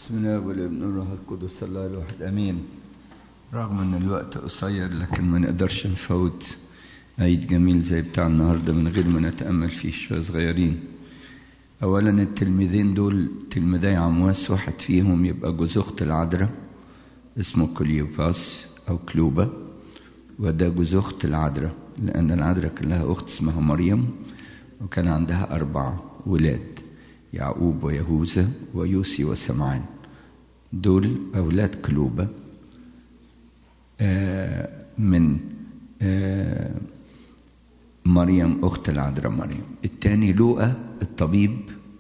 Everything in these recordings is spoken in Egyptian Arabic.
بسم الله والابن والروح القدس الله الواحد امين رغم ان الوقت قصير لكن ما نقدرش نفوت عيد جميل زي بتاع النهارده من غير ما نتامل فيه شويه صغيرين اولا التلميذين دول تلميذي عمواس واحد فيهم يبقى جوز اخت العذراء اسمه كليوباس او كلوبا وده جوز اخت العذراء لان العذراء كان لها اخت اسمها مريم وكان عندها اربع ولاد يعقوب ويهوذا ويوسي وسمعان دول أولاد كلوبة من مريم أخت العذراء مريم الثاني لوقا الطبيب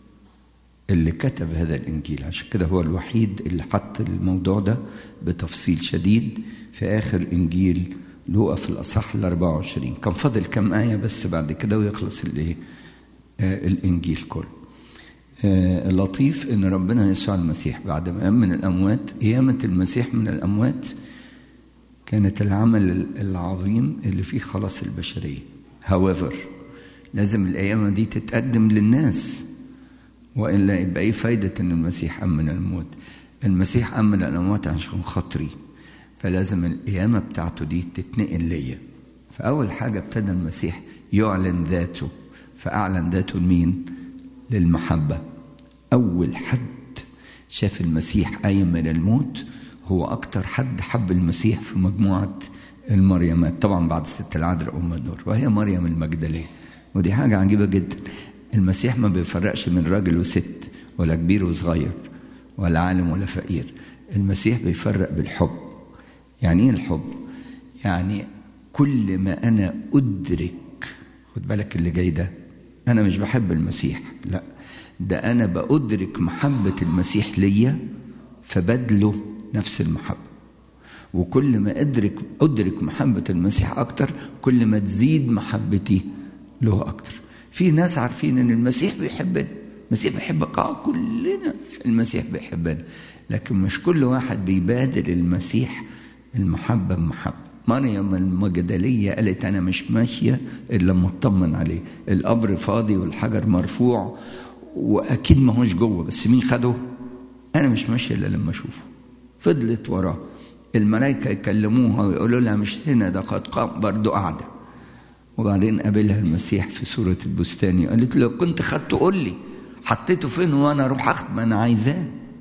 اللي كتب هذا الإنجيل عشان كده هو الوحيد اللي حط الموضوع ده بتفصيل شديد في آخر إنجيل لوقا في الأصحاح ال 24 كان فاضل كم آية بس بعد كده ويخلص الإيه الإنجيل كله آه لطيف ان ربنا يسوع المسيح بعد ما قام من الاموات قيامه المسيح من الاموات كانت العمل العظيم اللي فيه خلاص البشريه however لازم القيامه دي تتقدم للناس والا يبقى ايه فايده ان المسيح قام من الموت المسيح قام من الاموات عشان خاطري فلازم القيامه بتاعته دي تتنقل ليا فاول حاجه ابتدى المسيح يعلن ذاته فاعلن ذاته لمين للمحبة أول حد شاف المسيح قايم من الموت هو أكتر حد حب المسيح في مجموعة المريمات طبعا بعد ست العذراء أم النور وهي مريم المجدلية ودي حاجة عجيبة جدا المسيح ما بيفرقش من راجل وست ولا كبير وصغير ولا عالم ولا فقير المسيح بيفرق بالحب يعني ايه الحب يعني كل ما انا ادرك خد بالك اللي جاي ده أنا مش بحب المسيح لا ده أنا بأدرك محبة المسيح ليا فبدله نفس المحبة وكل ما أدرك أدرك محبة المسيح أكتر كل ما تزيد محبتي له أكتر في ناس عارفين إن المسيح بيحبنا المسيح بيحبك آه كلنا المسيح بيحبنا لكن مش كل واحد بيبادل المسيح المحبة بمحبة مريم المجدلية قالت أنا مش ماشية إلا لما أطمن عليه القبر فاضي والحجر مرفوع وأكيد ما هوش جوه بس مين خده أنا مش ماشية إلا لما أشوفه فضلت وراه الملائكة يكلموها ويقولوا لها مش هنا ده قد قام برضه قاعدة وبعدين قابلها المسيح في سورة البستاني قالت له لو كنت خدته قول لي حطيته فين وأنا أروح أخد ما أنا عايزاه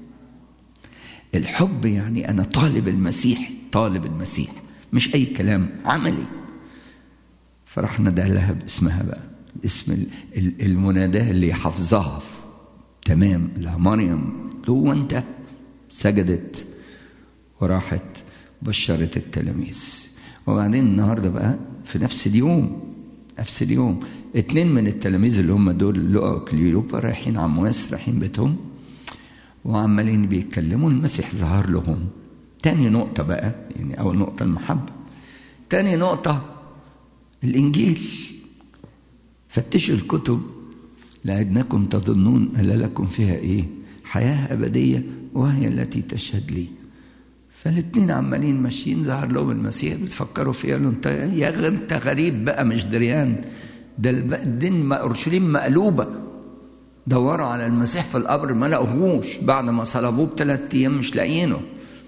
الحب يعني أنا طالب المسيح طالب المسيح مش أي كلام عملي فراح ندى لها باسمها بقى اسم المناداة اللي حافظاها تمام لها مريم هو أنت سجدت وراحت بشرت التلاميذ وبعدين النهارده بقى في نفس اليوم نفس اليوم اتنين من التلاميذ اللي هم دول لؤى وكليوبا رايحين عمواس رايحين بيتهم وعمالين بيتكلموا المسيح ظهر لهم تاني نقطة بقى يعني أول نقطة المحبة تاني نقطة الإنجيل فتشوا الكتب لأنكم تظنون أن لكم فيها إيه حياة أبدية وهي التي تشهد لي فالاثنين عمالين ماشيين ظهر لهم المسيح بتفكروا فيه قالوا انت يا انت غريب بقى مش دريان ده الدين اورشليم مقلوبه دوروا على المسيح في القبر ما لقوهوش بعد ما صلبوه بثلاث ايام مش لاقيينه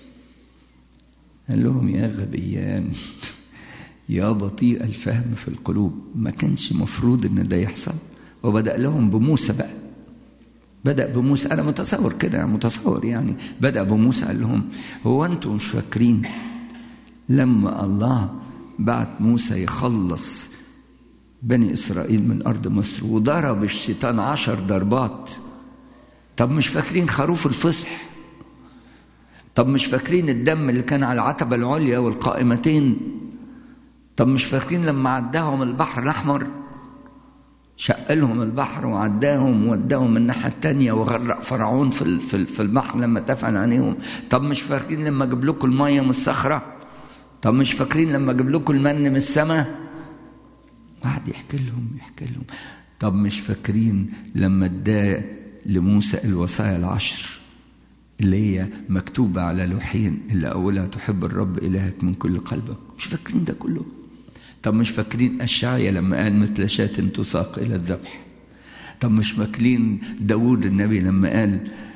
قال لهم يا غبيان يا بطيء الفهم في القلوب ما كانش مفروض ان ده يحصل وبدأ لهم بموسى بقى بدأ بموسى أنا متصور كده متصور يعني بدأ بموسى قال لهم هو أنتم مش فاكرين لما الله بعت موسى يخلص بني إسرائيل من أرض مصر وضرب الشيطان عشر ضربات طب مش فاكرين خروف الفصح طب مش فاكرين الدم اللي كان على العتبة العليا والقائمتين طب مش فاكرين لما عداهم البحر الأحمر شق لهم البحر وعداهم ووداهم من الناحية التانية وغرق فرعون في في البحر لما تفعل عليهم طب مش فاكرين لما جاب لكم المية من الصخرة طب مش فاكرين لما جاب لكم المن من السماء واحد يحكي لهم يحكي لهم طب مش فاكرين لما ادى لموسى الوصايا العشر اللي هي مكتوبة على لوحين اللي أولها تحب الرب إلهك من كل قلبك مش فاكرين ده كله طب مش فاكرين الشعية لما قال مثل شاة تساق إلى الذبح طب مش فاكرين داود النبي لما قال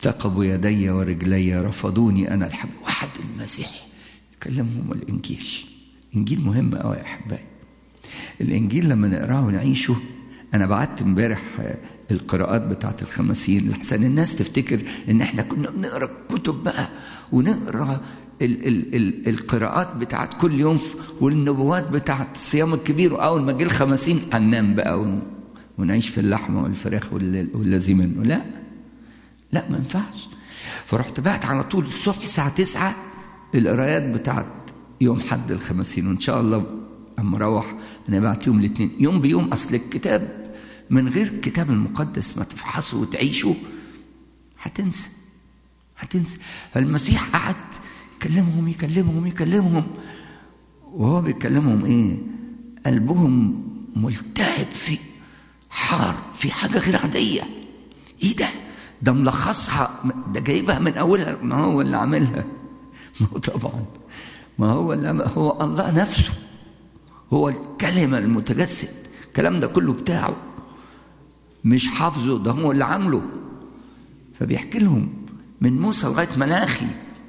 ثقبوا يدي ورجلي رفضوني انا الحبيب واحد المسيح يكلمهم الانجيل انجيل مهم قوي يا احبائي الانجيل لما نقراه ونعيشه انا بعت امبارح القراءات بتاعت الخمسين لحسن الناس تفتكر ان احنا كنا بنقرا كتب بقى ونقرا ال ال ال القراءات بتاعت كل يوم والنبوات بتاعت الصيام الكبير واول ما جه الخمسين هننام بقى ونعيش في اللحمه والفراخ والذي منه لا لا ما ينفعش فرحت بعت على طول الصبح الساعه 9 القرايات بتاعت يوم حد الخمسين وان شاء الله اما اروح انا بعت يوم الاثنين يوم بيوم اصل الكتاب من غير الكتاب المقدس ما تفحصه وتعيشه هتنسى هتنسى المسيح قعد يكلمهم يكلمهم يكلمهم وهو بيكلمهم ايه قلبهم ملتهب في حار في حاجه غير عاديه ايه ده ده ملخصها ده جايبها من اولها ما هو اللي عاملها ما هو طبعا ما هو اللي هو الله نفسه هو الكلمه المتجسد الكلام ده كله بتاعه مش حافظه ده هو اللي عامله فبيحكي لهم من موسى لغايه مناخي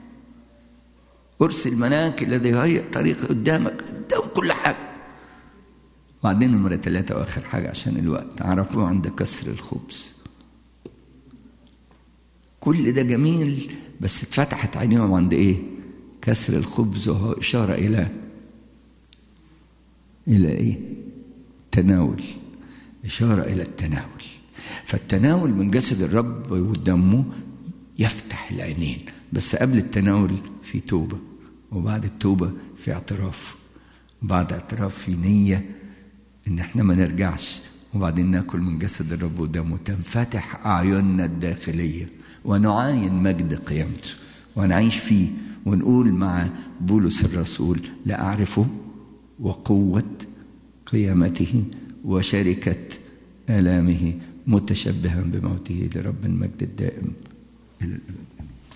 ارسل مناك الذي يهيئ طريق قدامك قدام كل حاجه وبعدين نمرة ثلاثة وآخر حاجة عشان الوقت عرفوه عند كسر الخبز كل ده جميل بس اتفتحت عينيهم عند ايه كسر الخبز وهو إشارة إلى إلى إيه تناول إشارة إلى التناول فالتناول من جسد الرب ودمه يفتح العينين بس قبل التناول في توبة وبعد التوبة في اعتراف بعد اعتراف في نية إن احنا ما نرجعش وبعدين ناكل من جسد الرب ودمه تنفتح أعيننا الداخلية ونعاين مجد قيامته ونعيش فيه ونقول مع بولس الرسول لا أعرفه وقوة قيامته وشركة آلامه متشبها بموته لرب المجد الدائم إلى الأبد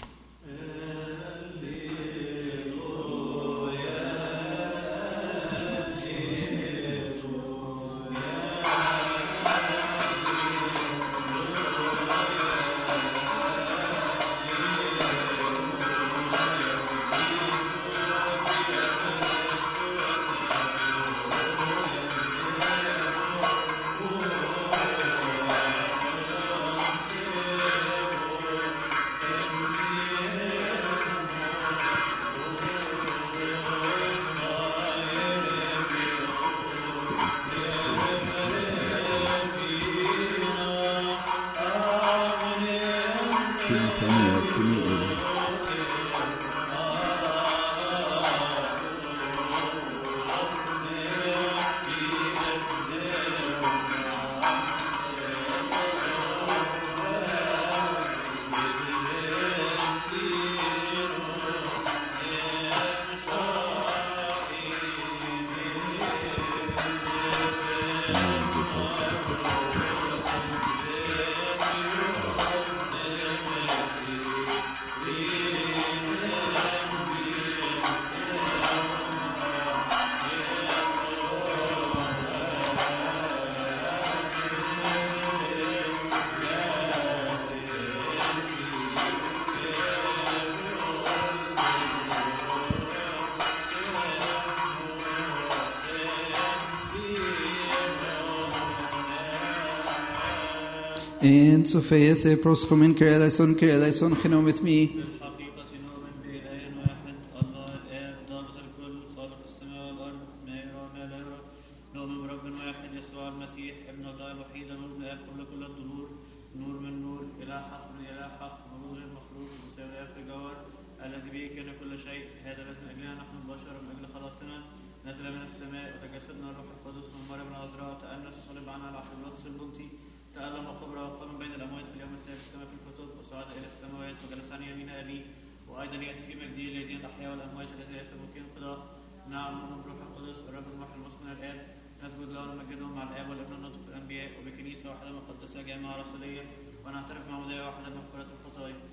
En su fe se proscomen creación, creación genome me. بالحقيقة نؤمن بإله واحد الله الآب ضابط الكل خالق السماء والأرض ما يرى وما لا يرى نؤمن برب واحد يسوع المسيح ابن الله الوحيد نور من الآب قبل كل الظهور نور من نور إله حق من إله حق مولود غير مخلوق مساوي الآب في الجوهر الذي به كان كل شيء هذا الذي من أجلنا نحن البشر من أجل خلاصنا نزل من السماء وتجسدنا الروح القدس من مريم العذراء وتأنس وصلب عنا على عهد القدس البنطي تألم وقبر وقام بين الأموات في اليوم الثالث كما في الكتب وصعد إلى السماوات وجلس عن يمين أبيه وأيضا يأتي في مجده ليدين الأحياء والأموات الذي ليس ممكن قضاء نعم نؤمن بروح القدس الرب المحي المسكن الآب نسجد له ونمجده مع الآب والابن النطق الأنبياء وبكنيسة واحدة مقدسة جامعة رسولية ونعترف مع مدعي واحدة بمغفرة الخطايا